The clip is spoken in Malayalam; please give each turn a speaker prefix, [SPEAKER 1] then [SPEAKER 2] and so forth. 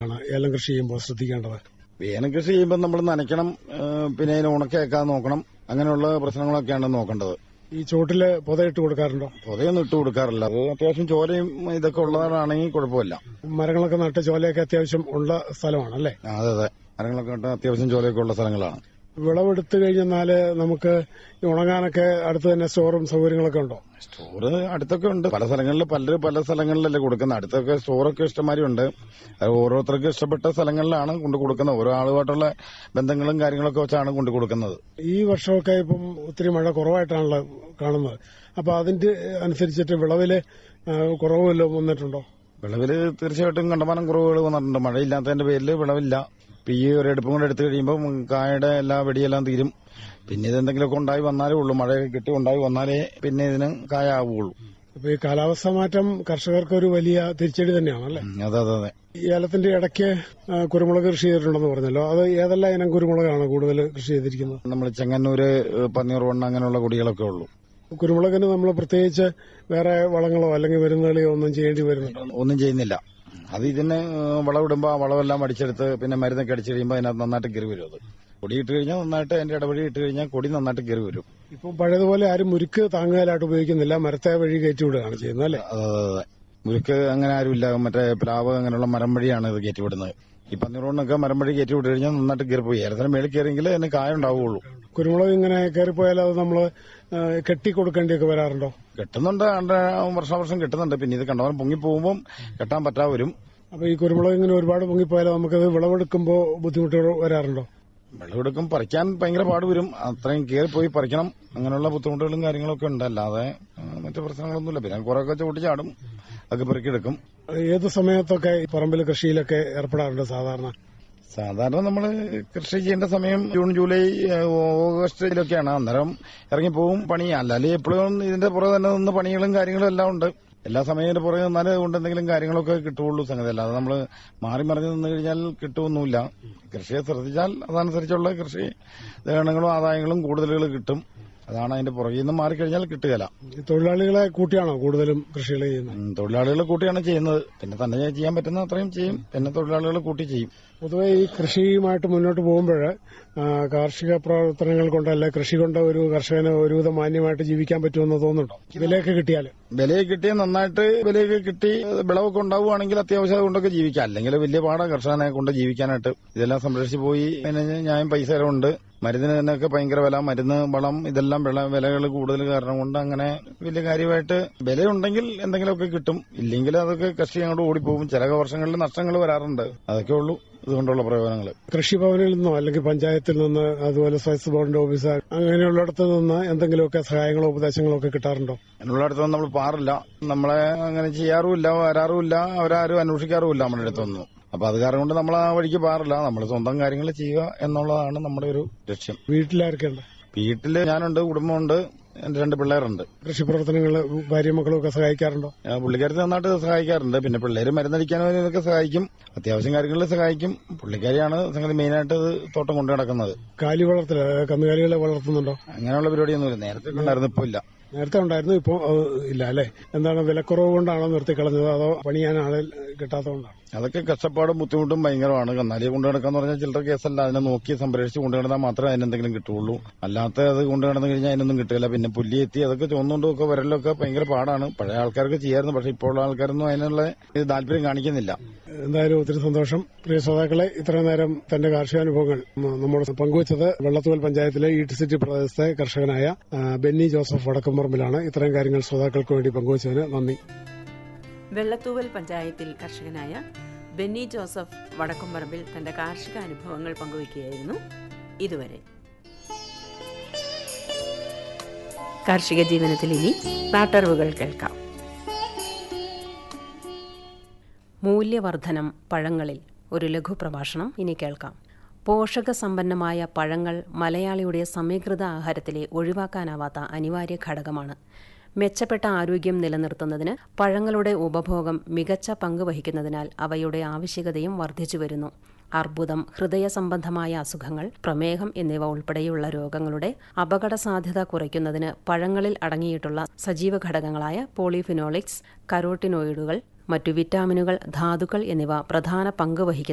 [SPEAKER 1] കാര്യങ്ങളൊക്കെയാണ് ഏലം കൃഷി ചെയ്യുമ്പോൾ ശ്രദ്ധിക്കേണ്ടത്
[SPEAKER 2] വേനൽ കൃഷി ചെയ്യുമ്പോൾ നമ്മൾ നനയ്ക്കണം ആ, പിന്നെ അതിന് ഉണക്കേക്കാൻ നോക്കണം അങ്ങനെയുള്ള പ്രശ്നങ്ങളൊക്കെയാണ് നോക്കേണ്ടത്
[SPEAKER 1] ഈ ചോട്ടില് പുതയിട്ട് കൊടുക്കാറുണ്ടോ
[SPEAKER 2] പൊതയൊന്നും ഇട്ട് കൊടുക്കാറില്ല അത് അത്യാവശ്യം ചോരയും ഇതൊക്കെ ഉള്ളതാണെങ്കിൽ കുഴപ്പമില്ല
[SPEAKER 1] മരങ്ങളൊക്കെ നട്ട് ചോലയൊക്കെ അത്യാവശ്യം ഉള്ള സ്ഥലമാണ് അല്ലേ
[SPEAKER 2] ആ, അതെ അതെ മരങ്ങളൊക്കെ നട്ട് അത്യാവശ്യം ചോരയൊക്കെ ഉള്ള സ്ഥലങ്ങളാണ്
[SPEAKER 1] വിളവെടുത്ത് കഴിഞ്ഞാല് നമുക്ക് ഈ ഉണങ്ങാനൊക്കെ അടുത്ത് തന്നെ സ്റ്റോറും സൗകര്യങ്ങളൊക്കെ ഉണ്ടോ
[SPEAKER 2] സ്റ്റോറ് അടുത്തൊക്കെ ഉണ്ട് പല സ്ഥലങ്ങളിൽ പലരും പല സ്ഥലങ്ങളിലല്ലേ കൊടുക്കുന്നത് അടുത്തൊക്കെ സ്റ്റോറൊക്കെ ഇഷ്ടംമാതിരി ഉണ്ട് അത് ഓരോരുത്തർക്ക് ഇഷ്ടപ്പെട്ട സ്ഥലങ്ങളിലാണ് കൊണ്ട് കൊടുക്കുന്നത് ഓരോ ആളുമായിട്ടുള്ള ബന്ധങ്ങളും കാര്യങ്ങളൊക്കെ വെച്ചാണ് കൊണ്ട് കൊടുക്കുന്നത്
[SPEAKER 1] ഈ വർഷമൊക്കെ ഇപ്പം ഒത്തിരി മഴ കുറവായിട്ടാണല്ലോ കാണുന്നത് അപ്പൊ അതിന്റെ അനുസരിച്ചിട്ട് വിളവില് ആ, കുറവ് വല്ലതും വന്നിട്ടുണ്ടോ
[SPEAKER 2] വിളവില് തീർച്ചയായിട്ടും കണ്ടമാനം കുറവുകൾ വന്നിട്ടുണ്ട് മഴയില്ലാത്തതിന്റെ പേരിൽ വിളവില്ല ഇപ്പൊ ഈ ഒരു എടുപ്പും കൂടെ എടുത്തു കഴിയുമ്പോൾ കായയുടെ എല്ലാ വെടിയെല്ലാം തീരും പിന്നെ ഇതെന്തെങ്കിലുമൊക്കെ ഉണ്ടായി വന്നാലേ ഉള്ളൂ മഴയൊക്കെ കിട്ടി ഉണ്ടായി വന്നാലേ പിന്നെ ഇതിന് കായ ആവുകയുള്ളൂ
[SPEAKER 1] അപ്പൊ ഈ കാലാവസ്ഥാ മാറ്റം കർഷകർക്ക് ഒരു വലിയ തിരിച്ചടി തന്നെയാണല്ലേ
[SPEAKER 2] ഉം, അതെ അതെ അതെ
[SPEAKER 1] ഈ ഏലത്തിന്റെ ഇടയ്ക്ക് ആ, കുരുമുളക് കൃഷി ചെയ്തിട്ടുണ്ടെന്ന് പറഞ്ഞല്ലോ അത് ഏതെല്ലാം ഇനം കുരുമുളകാണ് കൂടുതൽ കൃഷി ചെയ്തിരിക്കുന്നത്
[SPEAKER 2] നമ്മൾ ചെങ്ങന്നൂര് പന്നീർ വണ്ണ അങ്ങനെയുള്ള കുടികളൊക്കെ ഉള്ളൂ
[SPEAKER 1] കുരുമുളകിന് നമ്മൾ പ്രത്യേകിച്ച് വേറെ വളങ്ങളോ അല്ലെങ്കിൽ മരുന്നുകളെയോ ഒന്നും ചെയ്യേണ്ടി വരുന്നുണ്ടോ
[SPEAKER 2] ഒന്നും ചെയ്യുന്നില്ല അത് ഇതിന് വളമിടുമ്പോൾ ആ വളമെല്ലാം അടിച്ചെടുത്ത് പിന്നെ മരുന്നൊക്കെ അടിച്ചു കഴിയുമ്പോൾ അതിനകത്ത് നന്നായിട്ട് കയറി വരും അത് കൊടി ഇട്ട് കഴിഞ്ഞാൽ നന്നായിട്ട് അതിന്റെ ഇടവഴി ഇട്ട് കഴിഞ്ഞാൽ കൊടി നന്നായിട്ട് കയറി വരും
[SPEAKER 1] ഇപ്പം പഴയതുപോലെ ആരും മുരുക്ക് താങ്ങുകാലായിട്ട് ഉപയോഗിക്കുന്നില്ല മരത്തെ വഴി കയറ്റി വിടുകയാണ് ചെയ്യുന്നത് അല്ലേ
[SPEAKER 2] അതെ അതെ അതെ മുരുക്ക് അങ്ങനെ ആരുമില്ല മറ്റേ പ്ലാവ് അങ്ങനെയുള്ള മരം വഴിയാണ് ഇത് കയറ്റിവിടുന്നത് ഈ പന്നിറോണൊക്കെ മരം വഴി കയറ്റി വിട്ട് കഴിഞ്ഞാൽ നന്നായിട്ട് കയറി പോയി ഏരത്തിന് മേളിൽ കയറിയെങ്കിൽ അതിന് കായ ഉണ്ടാവുകയുള്ളൂ
[SPEAKER 1] കുരുമുളക് ഇങ്ങനെ കയറിപ്പോയാൽ അത് നമ്മൾ കെട്ടി കൊടുക്കേണ്ടിയൊക്കെ വരാറുണ്ടോ
[SPEAKER 2] കെട്ടുന്നുണ്ട് ആണ്ട് വർഷാവർഷം കിട്ടുന്നുണ്ട് പിന്നെ ഇത് കണ്ടവൻ പൊങ്ങി പോകുമ്പോൾ കെട്ടാൻ പറ്റാ വരും
[SPEAKER 1] അപ്പൊ ഈ കുരുമുളക് ഇങ്ങനെ ഒരുപാട് പൊങ്ങിപ്പോയാൽ നമുക്കത് വിളവെടുക്കുമ്പോൾ ബുദ്ധിമുട്ടുകൾ വരാറുണ്ടോ
[SPEAKER 2] വെള്ളമെടുക്കും പറിക്കാൻ ഭയങ്കര പാട് വരും അത്രയും കയറി പോയി പറിക്കണം അങ്ങനെയുള്ള ബുദ്ധിമുട്ടുകളും കാര്യങ്ങളൊക്കെ ഉണ്ട് അല്ലാതെ ആ, മറ്റു പ്രശ്നങ്ങളൊന്നുമില്ല പിന്നെ കുറെയൊക്കെ ചവിട്ടി ചാടും അതൊക്കെ പെറുക്കിയെടുക്കും
[SPEAKER 1] ഏത് സമയത്തൊക്കെ ഈ പറമ്പിൽ കൃഷിയിലൊക്കെ ഏർപ്പെടാറുണ്ട് സാധാരണ
[SPEAKER 2] സാധാരണ നമ്മൾ കൃഷി ചെയ്യേണ്ട സമയം ജൂൺ ജൂലൈ ഏഹ്, ഓഗസ്റ്റിലൊക്കെയാണ് അന്നേരം ഇറങ്ങി പോവും പണി അല്ലാതെ എപ്പോഴും ഇതിന്റെ പുറകെ തന്നെ നിന്ന് പണികളും കാര്യങ്ങളും എല്ലാം ഉണ്ട് എല്ലാ സമയം ഇതിന്റെ പുറകെ നിന്നാലേ കൊണ്ട് എന്തെങ്കിലും കാര്യങ്ങളൊക്കെ കിട്ടുകയുള്ളൂ സംഗതി അല്ലാതെ നമ്മൾ മാറി മറിഞ്ഞ് നിന്ന് കഴിഞ്ഞാൽ കിട്ടുമൊന്നുമില്ല കൃഷിയെ ശ്രദ്ധിച്ചാൽ അതനുസരിച്ചുള്ള കൃഷി ഗണങ്ങളും ആദായങ്ങളും കൂടുതലുകൾ കിട്ടും അതാണ് അതിന്റെ പുറകിൽ നിന്ന് മാറിക്കഴിഞ്ഞാൽ കിട്ടുകയില്ല
[SPEAKER 1] ഈ തൊഴിലാളികളെ കൂട്ടിയാണോ കൂടുതലും കൃഷികൾ ചെയ്യുന്നത്
[SPEAKER 2] ഉം, തൊഴിലാളികളെ കൂട്ടിയാണ് ചെയ്യുന്നത് പിന്നെ തന്നെ ചെയ്യാൻ പറ്റുന്ന അത്രയും ചെയ്യും പിന്നെ തൊഴിലാളികളെ കൂട്ടി ചെയ്യും
[SPEAKER 1] പൊതുവെ ഈ കൃഷിയുമായിട്ട് മുന്നോട്ട് പോകുമ്പോൾ കാർഷിക പ്രവർത്തനങ്ങൾ കൊണ്ടല്ല കൃഷി കൊണ്ട് ഒരു കർഷകന് ഒരുവിധം മാന്യമായിട്ട് ജീവിക്കാൻ പറ്റുമെന്ന് തോന്നുന്നുണ്ടോ വിലയൊക്കെ കിട്ടിയാൽ
[SPEAKER 2] വിലയൊക്കെ കിട്ടിയ നന്നായിട്ട് വിലയൊക്കെ കിട്ടി വിളവൊക്കെ ഉണ്ടാവുകയാണെങ്കിൽ അത്യാവശ്യം അതുകൊണ്ടൊക്കെ ജീവിക്കാം അല്ലെങ്കിൽ വലിയ പാടാ കർഷകനെ കൊണ്ട് ജീവിക്കാനായിട്ട് ഇതെല്ലാം സംരക്ഷിച്ച് പോയി പിന്നെ ഞാൻ പൈസ ഉണ്ട് മരുന്നിന് തന്നെയൊക്കെ ഭയങ്കര വില മരുന്ന് വളം ഇതെല്ലാം വില വിലകൾ കൂടുതൽ കാരണം കൊണ്ട് അങ്ങനെ വലിയ കാര്യമായിട്ട് വിലയുണ്ടെങ്കിൽ എന്തെങ്കിലുമൊക്കെ കിട്ടും ഇല്ലെങ്കിൽ അതൊക്കെ കൃഷി അങ്ങോട്ട് ഓടിപ്പോകും ചില വർഷങ്ങളിൽ നഷ്ടങ്ങൾ വരാറുണ്ട് അതൊക്കെ ഉള്ളൂ ഇതുകൊണ്ടുള്ള പ്രയോജനങ്ങൾ
[SPEAKER 1] കൃഷിഭവനിൽ നിന്നോ അല്ലെങ്കിൽ പഞ്ചായത്തിൽ നിന്ന് അതുപോലെ സ്വയസ് ബോർഡിന്റെ ഓഫീസർ അങ്ങനെയുള്ളിടത്ത് നിന്ന് എന്തെങ്കിലുമൊക്കെ സഹായങ്ങളോ ഉപദേശങ്ങളോ ഒക്കെ കിട്ടാറുണ്ടോ
[SPEAKER 2] എന്നുള്ള അടുത്തൊന്നും നമ്മൾ പാറില്ല നമ്മളെ അങ്ങനെ ചെയ്യാറുമില്ല വരാറുമില്ല അവരാരും അന്വേഷിക്കാറുമില്ല നമ്മുടെ അടുത്തൊന്നും അപ്പൊ അത് കാരണം കൊണ്ട് നമ്മൾ ആ വഴിക്ക് പാറില്ല നമ്മൾ സ്വന്തം കാര്യങ്ങൾ ചെയ്യുക എന്നുള്ളതാണ് നമ്മുടെ ഒരു ലക്ഷ്യം
[SPEAKER 1] വീട്ടിലാർക്കുണ്ട്
[SPEAKER 2] വീട്ടില് ഞാനുണ്ട് കുടുംബമുണ്ട് എന്റെ രണ്ട് പിള്ളേരുണ്ട്
[SPEAKER 1] കൃഷി പ്രവർത്തനങ്ങൾ ഭാര്യ മക്കളും ഒക്കെ സഹായിക്കാറുണ്ടോ
[SPEAKER 2] ആ, പുള്ളിക്കാരത്തി നന്നായിട്ട് സഹായിക്കാറുണ്ട് പിന്നെ പിള്ളേര് മരുന്നടിക്കാനും ഇതിനൊക്കെ സഹായിക്കും അത്യാവശ്യം കാര്യങ്ങളിൽ സഹായിക്കും പുള്ളിക്കാരിയാണ് സംഗതി മെയിനായിട്ട് ഇത് തോട്ടം കൊണ്ടു നടക്കുന്നത്
[SPEAKER 1] കാലി വളർത്തൽ കന്നുകാലികളെ വളർത്തുന്നുണ്ടോ
[SPEAKER 2] അങ്ങനെയുള്ള പരിപാടിയൊന്നുമില്ല നേരത്തെ ഉണ്ടായിരുന്നു ഇപ്പൊ ഇല്ല
[SPEAKER 1] നേരത്തെ ഉണ്ടായിരുന്നു ഇപ്പോ അത് ഇല്ല അല്ലെ എന്താണ് വിലക്കുറവ് കൊണ്ടാണോ നിർത്തിക്കളഞ്ഞത് അതോ പണിയാൻ ആളെ കിട്ടാത്തതുകൊണ്ടാണ്
[SPEAKER 2] അതൊക്കെ കഷ്ടപ്പാടും ബുദ്ധിമുട്ടും ഭയങ്കരമാണ് കന്നാലിയെ കൊണ്ടു നടക്കാന്ന് പറഞ്ഞാൽ ചില്ലറ കേസല്ല അതിനെ നോക്കി സംരക്ഷിച്ച് കൊണ്ടു നടന്നാൽ മാത്രമേ അതിനെന്തെങ്കിലും കിട്ടുള്ളൂ അല്ലാത്ത അത് കൊണ്ടു നടന്നു കഴിഞ്ഞാൽ അതിനൊന്നും കിട്ടില്ല പിന്നെ പുല്ലി എത്തി അതൊക്കെ ചുവന്നുകൊണ്ടും ഒക്കെ വരലൊക്കെ ഭയങ്കര പാടാണ് പഴയ ആൾക്കാർക്ക് ചെയ്യായിരുന്നു പക്ഷെ ഇപ്പോൾ ഉള്ള ആൾക്കാരൊന്നും അതിനുള്ള ഇത് താല്പര്യം കാണിക്കുന്നില്ല
[SPEAKER 1] എന്തായാലും ഒത്തിരി സന്തോഷം പ്രിയ ശ്രോതാക്കളെ ഇത്രയും നേരം തന്റെ കാർഷികാനുഭവങ്ങൾ മ- നമ്മോട് പങ്കുവച്ചത് വെള്ളത്തുവൽ പഞ്ചായത്തിലെ ഈട്ട് സിറ്റി പ്രദേശത്തെ കർഷകനായ ആ, ബെന്നി ജോസഫ് വടക്കുംപറമ്പിലാണ് ഇത്രയും കാര്യങ്ങൾ ശ്രോതാക്കൾക്ക് വേണ്ടി പങ്കുവച്ചതിന് നന്ദി
[SPEAKER 3] വെള്ളത്തൂവൽ പഞ്ചായത്തിൽ കർഷകനായ ബെന്നി ജോസഫ് വടക്കുംപറമ്പിൽ തന്റെ കാർഷിക അനുഭവങ്ങൾ പങ്കുവയ്ക്കുകയായിരുന്നു ഇതുവരെ കാർഷിക ജീവനത്തിൽ ഇനി നാട്ടറിവുകൾ കേൾക്കാം മൂല്യവർധനം പഴങ്ങളിൽ ഒരു ലഘു പ്രഭാഷണം ഇനി കേൾക്കാം പോഷകസമ്പന്നമായ പഴങ്ങൾ മലയാളിയുടെ സമീകൃത ആഹാരത്തിലെ ഒഴിവാക്കാനാവാത്ത അനിവാര്യ ഘടകമാണ് മെച്ചപ്പെട്ട ആരോഗ്യം നിലനിർത്തുന്നതിന് പഴങ്ങളുടെ ഉപഭോഗം മികച്ച പങ്ക് വഹിക്കുന്നതിനാൽ അവയുടെ ആവശ്യകതയും വർദ്ധിച്ചു വരുന്നു അർബുദം ഹൃദയ സംബന്ധമായ അസുഖങ്ങൾ പ്രമേഹം എന്നിവ ഉൾപ്പെടെയുള്ള രോഗങ്ങളുടെ അപകട സാധ്യത കുറയ്ക്കുന്നതിന് പഴങ്ങളിൽ അടങ്ങിയിട്ടുള്ള സജീവ ഘടകങ്ങളായ പോളിഫിനോളിക്സ് കരോട്ടിനോയിഡുകൾ മറ്റു വിറ്റാമിനുകൾ ധാതുക്കൾ എന്നിവ പ്രധാന പങ്ക് വഹിക്കുന്ന